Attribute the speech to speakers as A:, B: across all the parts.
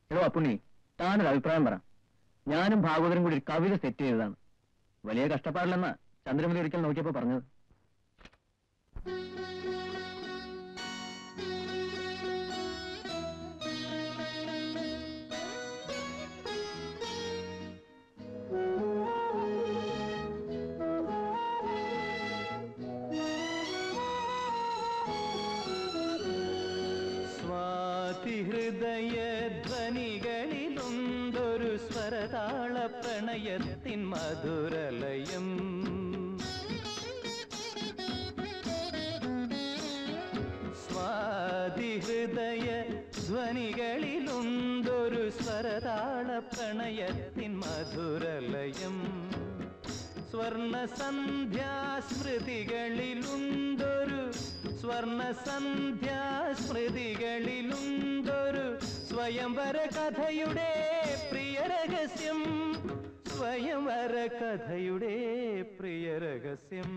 A: എടോ അപ്പുണ്ണി താനൊരു അഭിപ്രായം പറ ഞാനും ഭാഗവതരും കൂടി ഒരു കവിത സെറ്റ് ചെയ്തതാണ് വലിയ കഷ്ടപ്പാടില്ലെന്നാ ചന്ദ്രമതി ഒരിക്കൽ നോക്കിയപ്പോ പറഞ്ഞത്
B: സ്വാതിഹൃദയ ധ്വനികളിലുണ്ടൊരു സ്വരതാള പ്രണയത്തിൻ മധുരലയം സ്വാതിഹൃദയ ധ്വനികളിലുണ്ടൊരു സ്വരതാള പ്രണയത്തിൻ മധുരലയം സ്വർണ സന്ധ്യാസ്മൃതികളിലുണ്ടൊരു സ്വർണ സന്ധ്യാസ്മൃതികളിലുണ്ടൊരു സ്വയംവര കഥയുടെ പ്രിയ രഹസ്യം സ്വയംവര കഥയുടെ പ്രിയ രഹസ്യം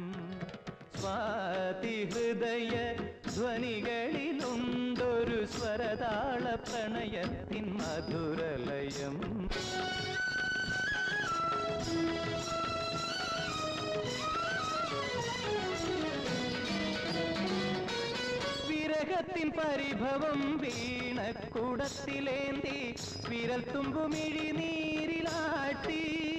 B: സ്വാതിഹൃദയ ധ്വനികളിലുണ്ടൊരു സ്വരതാള പ്രണയത്തിൻ മധുരലയം വിരഹത്തിൻ പരിഭവം വീണക്കുടത്തിലേന്തി വിരൽ തുമ്പുമിഴി നീരിലാട്ടി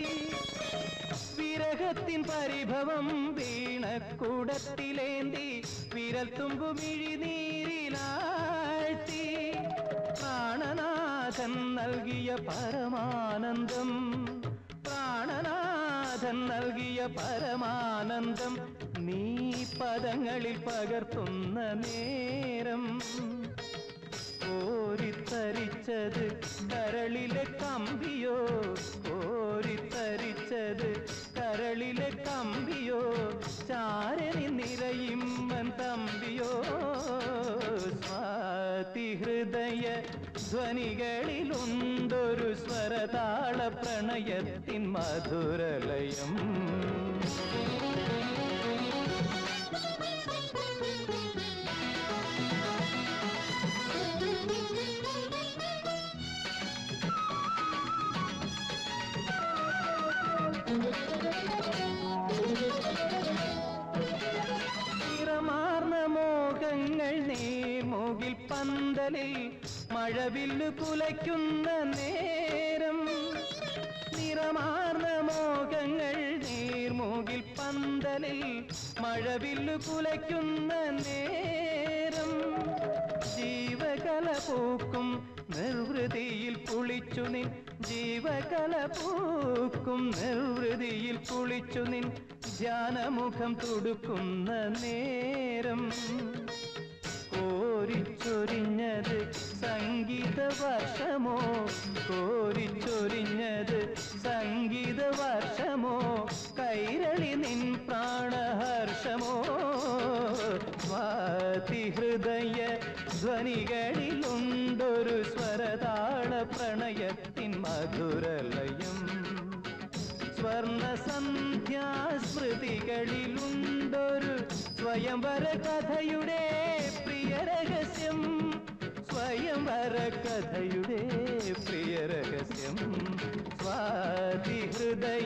B: വിരഹത്തിൻ പരിഭവം വീണക്കുടത്തിലേന്തി വിരൽ തുമ്പുമിഴി നീരിലാട്ടി പ്രാണനാഥൻ നൽകിയ പരമാനന്ദം പ്രാണനാഥൻ നൽകിയ പരമാനന്ദം നീ പദങ്ങളിൽ പകർത്തുന്ന നേരം കോരിത്തരിച്ചത് കരളിലെ കമ്പിയോ കോരിത്തരിച്ചത് കരളിലെ കമ്പിയോ ചാരനി നിറയുമ്പൻ തമ്പിയോ സ്വാതിഹൃദയ ധ്വനികളിലുണ്ടൊരു സ്വരതാള പ്രണയത്തിൻ മധുരലയം നിറമാർന്ന മോഹങ്ങൾ നീർമുകിൽ പന്തലിൽ മഴവില്ലു കുലയ്ക്കുന്ന നേരം നിറമാർന്ന മോഹങ്ങൾ നീർമുകിൽ പന്തലിൽ മഴവില്ലു കുലയ്ക്കുന്ന നേരം ജീവകല പൂക്കും നിർവൃതിയിൽ കുളിച്ചു നിൻ ജീവകല പൂക്കും നിർവൃതിയിൽ കുളിച്ചു നിൻ ധ്യാനമുഖം തുടുക്കുന്ന നേരം കോരിച്ചൊരിഞ്ഞത് സംഗീത വർഷമോ കോരിച്ചൊരിഞ്ഞത് സംഗീത വർഷമോ കൈരളി നിൻ പ്രാണഹർഷമോ സ്വാതിഹൃദയ ധ്വനികളിലുണ്ടൊരു സ്വരതാള പ്രണയത്തിൻ മധുരലയം സ്വർണ സന്ധ്യാസ്മൃതികളിലുണ്ടൊരു സ്വയംവര കഥയുടെ പ്രിയ രഹസ്യം സ്വയംവര കഥയുടെ പ്രിയ രഹസ്യം സ്വാതിഹൃദയ